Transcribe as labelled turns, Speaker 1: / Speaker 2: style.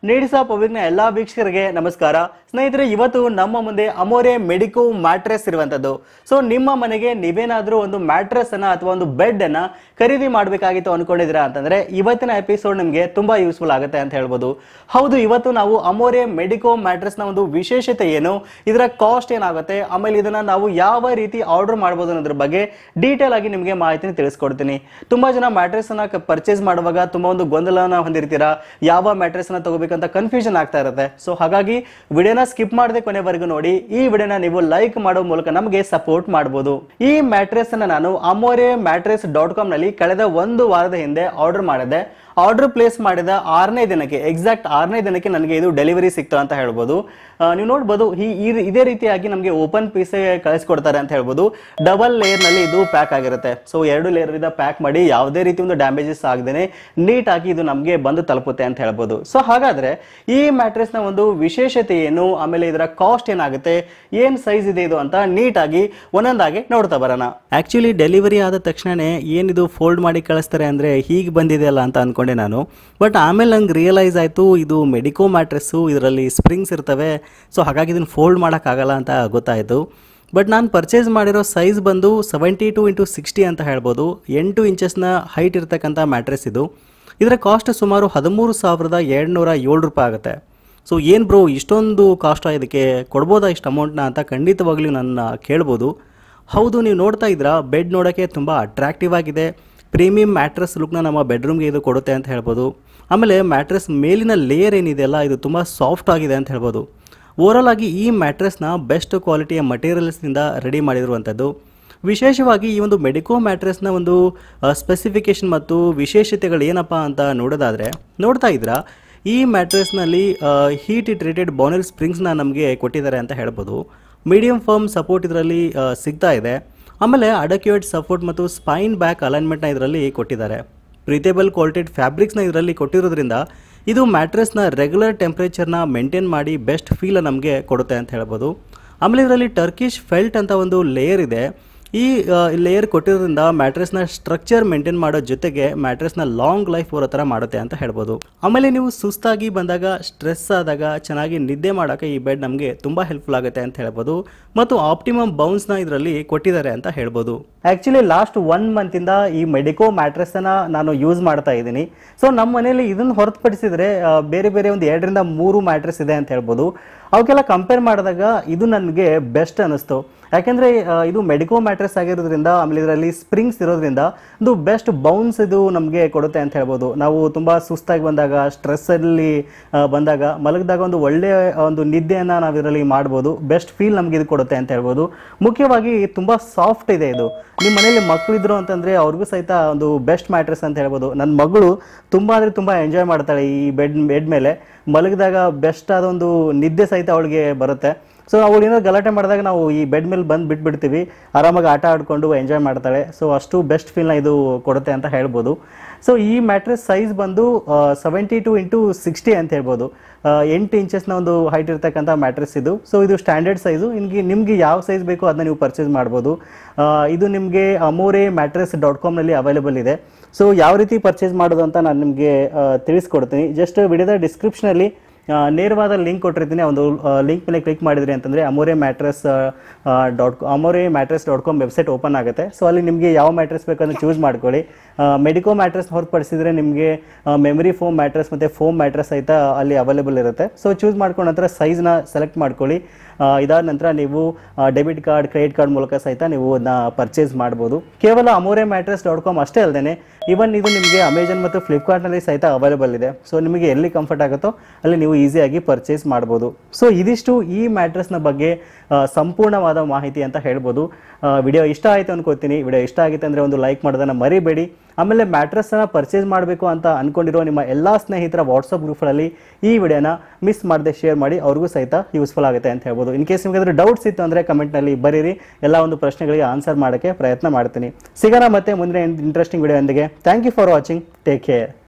Speaker 1: ನೀಡಿಸ ಪಬ್ಲಿಕ್ನ ಎಲ್ಲಾ ವೀಕ್ಷಕರಿಗೆ ನಮಸ್ಕಾರ ಸ್ನೇಹಿತರೆ ಇವತ್ತು ನಮ್ಮ ಮುಂದೆ ಅಮೋರೆ ಮೆಡಿಕೋ ಮ್ಯಾಟ್ರೆಸ್ ಇರುವಂತದ್ದು ಸೊ ನಿಮ್ಮ ಮನೆಗೆ ನೀವೇನಾದ್ರೂ ಒಂದು ಮ್ಯಾಟ್ರೆಸ್ ಅನ್ನ ಅಥವಾ ಒಂದು ಬೆಡ್ ಅನ್ನ ಖರೀದಿ ಮಾಡಬೇಕಾಗಿತ್ತು ಅನ್ಕೊಂಡಿದ್ದೀರಾ ಅಂತಂದ್ರೆ ಇವತ್ತಿನ ಎಪಿಸೋಡ್ ನಿಮಗೆ ತುಂಬಾ ಯೂಸ್ಫುಲ್ ಆಗುತ್ತೆ ಅಂತ ಹೇಳ್ಬೋದು ಹೌದು ಇವತ್ತು ನಾವು ಅಮೋರೆ ಮೆಡಿಕೋ ಮ್ಯಾಟ್ರೆಸ್ ನ ಒಂದು ವಿಶೇಷತೆ ಏನು ಇದರ ಕಾಸ್ಟ್ ಏನಾಗುತ್ತೆ ಆಮೇಲೆ ಇದನ್ನ ನಾವು ಯಾವ ರೀತಿ ಆರ್ಡರ್ ಮಾಡಬಹುದು ಅನ್ನೋದ್ರ ಬಗ್ಗೆ ಡೀಟೇಲ್ ಆಗಿ ನಿಮಗೆ ಮಾಹಿತಿನ ತಿಳಿಸ್ಕೊಡ್ತೀನಿ ತುಂಬಾ ಜನ ಮ್ಯಾಟ್ರೆಸ್ ಅನ್ನ ಪರ್ಚೇಸ್ ಮಾಡುವಾಗ ತುಂಬಾ ಒಂದು ಗೊಂದಲನ ಹೊಂದಿರ್ತೀರಾ ಯಾವ ಮ್ಯಾಟ್ರೆಸ್ ಅನ್ನ ತಗೋಬೇಕಂತ ಕನ್ಫ್ಯೂಷನ್ ಆಗ್ತಾ ಇರುತ್ತೆ ಸೊ ಹಾಗಾಗಿ ವಿಡಿಯೋನ ಸ್ಕಿಪ್ ಮಾಡದೆ ಕೊನೆವರೆಗೂ ನೋಡಿ ಈ ವಿಡಿಯೋನ ನೀವು ಲೈಕ್ ಮಾಡೋ ಮೂಲಕ ನಮಗೆ ಸಪೋರ್ಟ್ ಮಾಡಬಹುದು ಈ ಮ್ಯಾಟ್ರೆಸ್ ಅನ್ನ ನಾನು ಅಮೋರೆ ಮ್ಯಾಟ್ರೆಸ್ ಡಾಟ್ ಕಾಮ್ ನಲ್ಲಿ ಕಳೆದ ಒಂದು ವಾರದ ಹಿಂದೆ ಆರ್ಡರ್ ಮಾಡಿದೆ ಆರ್ಡರ್ ಪ್ಲೇಸ್ ಮಾಡಿದ ಆರನೇ ದಿನಕ್ಕೆ ಎಕ್ಸಾಕ್ಟ್ ಆರನೇ ದಿನಕ್ಕೆ ನನಗೆ ಇದು ಡೆಲಿವರಿ ಸಿಕ್ತು ಅಂತ ಹೇಳ್ಬೋದು ಆ, ನೀವು ನೋಡ್ಬೋದು ಈ ಈ- ಇದೇ ರೀತಿಯಾಗಿ ನಮಗೆ ಓಪನ್ ಪೀಸ್ ಕಳಿಸ್ಕೊಡ್ತಾರೆ ಅಂತ ಹೇಳ್ಬೋದು ಡಬಲ್ ಲೇಯರ್ ನಲ್ಲಿ ಇದು ಪ್ಯಾಕ್ ಆಗಿರುತ್ತೆ ಸೊ ಎರಡು ಲೇಯರ್ ಇಂದ ಪ್ಯಾಕ್ ಮಾಡಿ ಯಾವುದೇ ರೀತಿ ಒಂದು ಡ್ಯಾಮೇಜಸ್ ಆಗದೇನೆ ನೀಟ್ ಆಗಿ ಇದು ನಮಗೆ ಬಂದು ತಲುಪುತ್ತೆ ಅಂತ ಹೇಳ್ಬೋದು ಸೊ ಹಾಗಾದ್ರೆ ಈ ಮ್ಯಾಟ್ರೆಸ್ ನ ಒಂದು ವಿಶೇಷತೆ ಏನು ಆಮೇಲೆ ಇದರ ಕಾಸ್ಟ್ ಏನಾಗುತ್ತೆ ಏನ್ ಸೈಜ್ ಇದೆ ಇದು ಅಂತ ನೀಟ್ ಆಗಿ ಒಂದೊಂದಾಗಿ ನೋಡ್ತಾ ಬರೋಣ ಆಕ್ಚುಲಿ ಡೆಲಿವರಿ ಆದ ತಕ್ಷಣನೇ ಏನಿದು ಫೋಲ್ಡ್ ಮಾಡಿ ಕಳಿಸ್ತಾರೆ ಅಂದ್ರೆ ಹೀಗೆ ಬಂದಿದೆ ಅಲ್ಲ ಅಂತ ಅನ್ಕೊಂಡೆ ನಾನು ಬಟ್ ಆಮೇಲೆ ನಂಗೆ ರಿಯಲೈಸ್ ಆಯಿತು ಇದು ಮೆಡಿಕೋ ಮ್ಯಾಟ್ರೆಸ್ಸು ಇದರಲ್ಲಿ ಸ್ಪ್ರಿಂಗ್ಸ್ ಇರ್ತವೆ ಸೊ ಹಾಗಾಗಿ ಇದನ್ನು ಫೋಲ್ಡ್ ಮಾಡೋಕ್ಕಾಗಲ್ಲ ಅಂತ ಗೊತ್ತಾಯಿತು ಬಟ್ ನಾನು ಪರ್ಚೇಸ್ ಮಾಡಿರೋ ಸೈಜ್ ಬಂದು ಸೆವೆಂಟಿ ಟು ಇಂಟು ಸಿಕ್ಸ್ಟಿ ಅಂತ ಹೇಳ್ಬೋದು ಎಂಟು ಇಂಚಸ್ನ ಹೈಟ್ ಇರ್ತಕ್ಕಂಥ ಮ್ಯಾಟ್ರೆಸ್ ಇದು ಇದರ ಕಾಸ್ಟ್ ಸುಮಾರು ಹದಿಮೂರು ಸಾವಿರದ ಏಳ್ನೂರ ಏಳು ರೂಪಾಯಿ ಆಗುತ್ತೆ ಸೊ ಏನು ಬ್ರೋ ಇಷ್ಟೊಂದು ಕಾಸ್ಟ್ ಇದಕ್ಕೆ ಕೊಡ್ಬೋದಾ ಇಷ್ಟು ಅಮೌಂಟ್ನ ಅಂತ ಖಂಡಿತವಾಗ್ಲೂ ನನ್ನ ಕೇಳ್ಬೋದು ಹೌದು ನೀವು ನೋಡ್ತಾ ಇದ್ದೀರಾ ಬೆಡ್ ನೋಡೋಕ್ಕೆ ತುಂಬ ಅಟ್ರಾಕ್ಟಿವ್ ಆಗಿದೆ ಪ್ರೀಮಿಯಂ ಮ್ಯಾಟ್ರೆಸ್ ಲುಕ್ನ ನಮ್ಮ ಬೆಡ್ರೂಮ್ಗೆ ಇದು ಕೊಡುತ್ತೆ ಅಂತ ಹೇಳ್ಬೋದು ಆಮೇಲೆ ಮ್ಯಾಟ್ರೆಸ್ ಮೇಲಿನ ಲೇಯರ್ ಏನಿದೆಯಲ್ಲ ಇದು ತುಂಬ ಸಾಫ್ಟ್ ಆಗಿದೆ ಅಂತ ಹೇಳ್ಬೋದು ಓವರಾಲ್ ಆಗಿ ಈ ಮ್ಯಾಟ್ರೆಸ್ನ ಬೆಸ್ಟ್ ಕ್ವಾಲಿಟಿಯ ಮಟೀರಿಯಲ್ಸ್ನಿಂದ ರೆಡಿ ಮಾಡಿರುವಂಥದ್ದು ವಿಶೇಷವಾಗಿ ಈ ಒಂದು ಮೆಡಿಕೋ ಮ್ಯಾಟ್ರೆಸ್ನ ಒಂದು ಸ್ಪೆಸಿಫಿಕೇಶನ್ ಮತ್ತು ವಿಶೇಷತೆಗಳು ಏನಪ್ಪ ಅಂತ ನೋಡೋದಾದರೆ ನೋಡ್ತಾ ಇದ್ರಾ ಈ ಮ್ಯಾಟ್ರೆಸ್ನಲ್ಲಿ ಹೀಟ್ ಟ್ರೀಟೆಡ್ ಬೌನಲ್ ಸ್ಪ್ರಿಂಗ್ಸ್ನ ನಮಗೆ ಕೊಟ್ಟಿದ್ದಾರೆ ಅಂತ ಹೇಳ್ಬೋದು ಮೀಡಿಯಂ ಫರ್ಮ್ ಸಪೋರ್ಟ್ ಇದರಲ್ಲಿ ಸಿಗ್ತಾ ಇದೆ ಆಮೇಲೆ ಅಡಕ್ಯೂಟ್ ಸಪೋರ್ಟ್ ಮತ್ತು ಸ್ಪೈನ್ ಬ್ಯಾಕ್ ಅಲೈನ್ಮೆಂಟ್ನ ಇದರಲ್ಲಿ ಕೊಟ್ಟಿದ್ದಾರೆ ಬ್ರೀತೇಬಲ್ ಕ್ವಾಲಿಟೆಡ್ ಫ್ಯಾಬ್ರಿಕ್ಸ್ನ ಇದರಲ್ಲಿ ಕೊಟ್ಟಿರೋದ್ರಿಂದ ಇದು ಮ್ಯಾಟ್ರೆಸ್ನ ರೆಗ್ಯುಲರ್ ಟೆಂಪ್ರೇಚರ್ನ ಮೇಂಟೈನ್ ಮಾಡಿ ಬೆಸ್ಟ್ ಫೀಲ್ ನಮಗೆ ಕೊಡುತ್ತೆ ಅಂತ ಹೇಳ್ಬೋದು ಆಮೇಲೆ ಇದರಲ್ಲಿ ಟರ್ಕಿಶ್ ಫೆಲ್ಟ್ ಅಂತ ಒಂದು ಲೇಯರ್ ಇದೆ ಈ ಲೇಯರ್ ಕೊಟ್ಟಿರೋದ್ರಿಂದ ಮ್ಯಾಟ್ರೆಸ್ನ ಸ್ಟ್ರಕ್ಚರ್ ಮೇಂಟೈನ್ ಮಾಡೋ ಜೊತೆಗೆ ಮ್ಯಾಟ್ರೆಸ್ನ ಲಾಂಗ್ ಲೈಫ್ ಬರೋ ಥರ ಮಾಡುತ್ತೆ ಅಂತ ಹೇಳ್ಬೋದು ಆಮೇಲೆ ನೀವು ಸುಸ್ತಾಗಿ ಬಂದಾಗ ಸ್ಟ್ರೆಸ್ ಆದಾಗ ಚೆನ್ನಾಗಿ ನಿದ್ದೆ ಮಾಡೋಕೆ ಈ ಬೆಡ್ ನಮಗೆ ತುಂಬ ಹೆಲ್ಪ್ಫುಲ್ ಆಗುತ್ತೆ ಅಂತ ಹೇಳ್ಬೋದು ಮತ್ತು ಆಪ್ಟಿಮಮ್ ಬೌನ್ಸ್ನ ಇದರಲ್ಲಿ ಕೊಟ್ಟಿದ್ದಾರೆ ಅಂತ ಹೇಳ್ಬೋದು ಆ್ಯಕ್ಚುಲಿ ಲಾಸ್ಟ್ ಒನ್ ಮಂತಿಂದ ಈ ಮೆಡಿಕೋ ಮ್ಯಾಟ್ರೆಸ್ನ ನಾನು ಯೂಸ್ ಮಾಡ್ತಾ ಇದ್ದೀನಿ ಸೊ ನಮ್ಮ ಮನೆಯಲ್ಲಿ ಇದನ್ನು ಹೊರತುಪಡಿಸಿದ್ರೆ ಆ, ಬೇರೆ ಬೇರೆ ಒಂದು ಎರಡರಿಂದ ಮೂರು ಮ್ಯಾಟ್ರೆಸ್ ಇದೆ ಅಂತ ಹೇಳ್ಬೋದು ಅವಕ್ಕೆಲ್ಲ ಕಂಪೇರ್ ಮಾಡಿದಾಗ ಇದು ನನಗೆ ಬೆಸ್ಟ್ ಅನ್ನಿಸ್ತು ಯಾಕೆಂದರೆ ಇದು ಮೆಡಿಕೋ ಮ್ಯಾಟ್ರೆಸ್ ಆಗಿರೋದ್ರಿಂದ ಆಮೇಲೆ ಇದರಲ್ಲಿ ಸ್ಪ್ರಿಂಗ್ಸ್ ಇರೋದ್ರಿಂದ ಇದು ಬೆಸ್ಟ್ ಬೌನ್ಸ್ ಇದು ನಮಗೆ ಕೊಡುತ್ತೆ ಅಂತ ಹೇಳ್ಬೋದು ನಾವು ತುಂಬ ಸುಸ್ತಾಗಿ ಬಂದಾಗ ಸ್ಟ್ರೆಸ್ಸಲ್ಲಿ ಬಂದಾಗ ಮಲಗಿದಾಗ ಒಂದು ಒಳ್ಳೆಯ ಒಂದು ನಿದ್ದೆಯನ್ನು ನಾವು ಇದರಲ್ಲಿ ಮಾಡ್ಬೋದು ಬೆಸ್ಟ್ ಫೀಲ್ ನಮಗೆ ಇದು ಕೊಡುತ್ತೆ ಅಂತ ಹೇಳ್ಬೋದು ಮುಖ್ಯವಾಗಿ ತುಂಬ ಸಾಫ್ಟ್ ಇದೆ ಇದು ನಿಮ್ಮ ಮನೇಲಿ ಮಕ್ಕಳಿದ್ರು ಅಂತಂದರೆ ಅವ್ರಿಗೂ ಸಹಿತ ಒಂದು ಬೆಸ್ಟ್ ಮ್ಯಾಟ್ರೆಸ್ ಅಂತ ಹೇಳ್ಬೋದು ನನ್ನ ಮಗಳು ತುಂಬ ಅಂದರೆ ತುಂಬ ಎಂಜಾಯ್ ಮಾಡ್ತಾಳೆ ಈ ಬೆಡ್ ಬೆಡ್ ಮೇಲೆ ಮಲಗಿದಾಗ ಬೆಸ್ಟ್ ಆದ ಒಂದು ನಿದ್ದೆ ಸಹಿತ ಅವಳಿಗೆ ಬರುತ್ತೆ ಸೊ ಅವಳು ಏನಾದ್ರು ಗಲಾಟೆ ಮಾಡಿದಾಗ ನಾವು ಈ ಬೆಡ್ ಮೇಲೆ ಬಂದು ಬಿಟ್ಬಿಡ್ತೀವಿ ಆರಾಮಾಗಿ ಆಟ ಆಡಿಕೊಂಡು ಎಂಜಾಯ್ ಮಾಡ್ತಾಳೆ ಸೊ ಅಷ್ಟು ಬೆಸ್ಟ್ ಫೀಲ್ನ ಇದು ಕೊಡುತ್ತೆ ಅಂತ ಹೇಳ್ಬೋದು ಸೊ ಈ ಮ್ಯಾಟ್ರೆಸ್ ಸೈಜ್ ಬಂದು ಸೆವೆಂಟಿ ಟು ಇಂಟು ಸಿಕ್ಸ್ಟಿ ಅಂತ ಹೇಳ್ಬೋದು ಆ, ಎಂಟು ಇಂಚಸ್ನ ಒಂದು ಹೈಟ್ ಇರ್ತಕ್ಕಂಥ ಮ್ಯಾಟ್ರೆಸ್ ಇದು ಸೊ ಇದು ಸ್ಟ್ಯಾಂಡರ್ಡ್ ಸೈಜು ನಿಮಗೆ ನಿಮಗೆ ಯಾವ ಸೈಜ್ ಬೇಕೋ ಅದನ್ನ ನೀವು ಪರ್ಚೇಸ್ ಮಾಡ್ಬೋದು ಆ, ಇದು ನಿಮಗೆ ಅಮೋರೆ ಮ್ಯಾಟ್ರೆಸ್ ಡಾಟ್ ಕಾಮ್ನಲ್ಲಿ ಅವೈಲೇಬಲ್ ಇದೆ ಸೊ ಯಾವ ರೀತಿ ಪರ್ಚೇಸ್ ಮಾಡೋದು ಅಂತ ನಾನು ನಿಮಗೆ ತಿಳಿಸ್ಕೊಡ್ತೀನಿ ಜಸ್ಟ್ ವಿಡಿಯೋದ ಡಿಸ್ಕ್ರಿಪ್ಷನಲ್ಲಿ ಆ, ನೇರವಾದ ಲಿಂಕ್ ಕೊಟ್ಟಿರ್ತೀನಿ ಆ ಒಂದು ಲಿಂಕ್ ಮೇಲೆ ಕ್ಲಿಕ್ ಮಾಡಿದ್ರಿ ಅಂತಂದರೆ Amore mattress dot Amore mattress dot com website open ಆಗುತ್ತೆ ಸೊ ಅಲ್ಲಿ ನಿಮಗೆ ಯಾವ ಮ್ಯಾಟ್ರೆಸ್ ಬೇಕಂದ್ರೆ ಚೂಸ್ ಮಾಡ್ಕೊಳ್ಳಿ ಮೆಡಿಕೋ ಮ್ಯಾಟ್ರೆಸ್ ಹೊರತುಪಡಿಸಿದ್ರೆ ನಿಮಗೆ ಮೆಮರಿ ಫೋಮ್ ಮ್ಯಾಟ್ರೆಸ್ ಮತ್ತು ಫೋಮ್ ಮ್ಯಾಟ್ರೆಸ್ ಸಹಿತ ಅಲ್ಲಿ ಅವೈಲೇಬಲ್ ಇರುತ್ತೆ ಸೊ ಚೂಸ್ ಮಾಡ್ಕೊಂಡ ನಂತರ ಸೈಜ್ನ ಸೆಲೆಕ್ಟ್ ಮಾಡ್ಕೊಳ್ಳಿ ಆ, ಇದಾದ ನಂತರ ನೀವು ಡೆಬಿಟ್ ಕಾರ್ಡ್ ಕ್ರೆಡಿಟ್ ಕಾರ್ಡ್ ಮೂಲಕ ಸಹಿತ ನೀವು ಅದನ್ನ ಪರ್ಚೇಸ್ ಮಾಡ್ಬೋದು ಕೇವಲ ಅಮೋರೆ ಮ್ಯಾಟ್ರೆಸ್ ಡಾಟ್ ಕಾಮ್ ಅಷ್ಟೇ ಅಲ್ಲದೆ ಇವನ್ ಇದು ನಿಮಗೆ ಅಮೆಜಾನ್ ಮತ್ತು ಫ್ಲಿಪ್ಕಾರ್ಟ್ನಲ್ಲಿ ಸಹಿತ ಅವೈಲೇಬಲ್ ಇದೆ ಸೊ ನಿಮಗೆ ಎಲ್ಲಿ ಕಂಫರ್ಟ್ ಆಗುತ್ತೋ ಅಲ್ಲಿ ನೀವು ಈಸಿಯಾಗಿ ಪರ್ಚೇಸ್ ಮಾಡ್ಬೋದು ಸೊ ಇದಿಷ್ಟು ಈ ಮ್ಯಾಟ್ರೆಸ್ನ ಬಗ್ಗೆ ಆ, ಸಂಪೂರ್ಣವಾದ ಮಾಹಿತಿ ಅಂತ ಹೇಳ್ಬೋದು ವಿಡಿಯೋ ಇಷ್ಟ ಆಯಿತು ಅನ್ಕೋತೀನಿ ವಿಡಿಯೋ ಇಷ್ಟ ಆಗಿತ್ತು ಅಂದರೆ ಒಂದು ಲೈಕ್ ಮಾಡೋದನ್ನು ಮರಿಬೇಡಿ ಆಮೇಲೆ ಮ್ಯಾಟ್ರೆಸ್ನ ಪರ್ಚೇಸ್ ಮಾಡಬೇಕು ಅಂತ ಅನ್ಕೊಂಡಿರೋ ನಿಮ್ಮ ಎಲ್ಲ ಸ್ನೇಹಿತರ ವಾಟ್ಸಪ್ ಗ್ರೂಪ್ಗಳಲ್ಲಿ ಈ ವಿಡಿಯೋನ ಮಿಸ್ ಮಾಡದೆ ಶೇರ್ ಮಾಡಿ ಅವ್ರಿಗೂ ಸಹಿತ ಯೂಸ್ಫುಲ್ ಆಗುತ್ತೆ ಅಂತ ಹೇಳ್ಬೋದು ಇನ್ ಕೇಸ್ ನಿಮಗೆ ಡೌಟ್ಸ್ ಇತ್ತು ಅಂದರೆ ಕಮೆಂಟ್ನಲ್ಲಿ ಬರೀರಿ ಎಲ್ಲ ಒಂದು ಪ್ರಶ್ನೆಗಳಿಗೆ ಆನ್ಸರ್ ಮಾಡೋಕ್ಕೆ ಪ್ರಯತ್ನ ಮಾಡ್ತೀನಿ ಸಿಗೋಣ ಮತ್ತೆ ಮುಂದಿನ ಇಂಟ್ರೆಸ್ಟಿಂಗ್ ವಿಡಿಯೋ ಎಂದಿಗೆ thank you for watching take care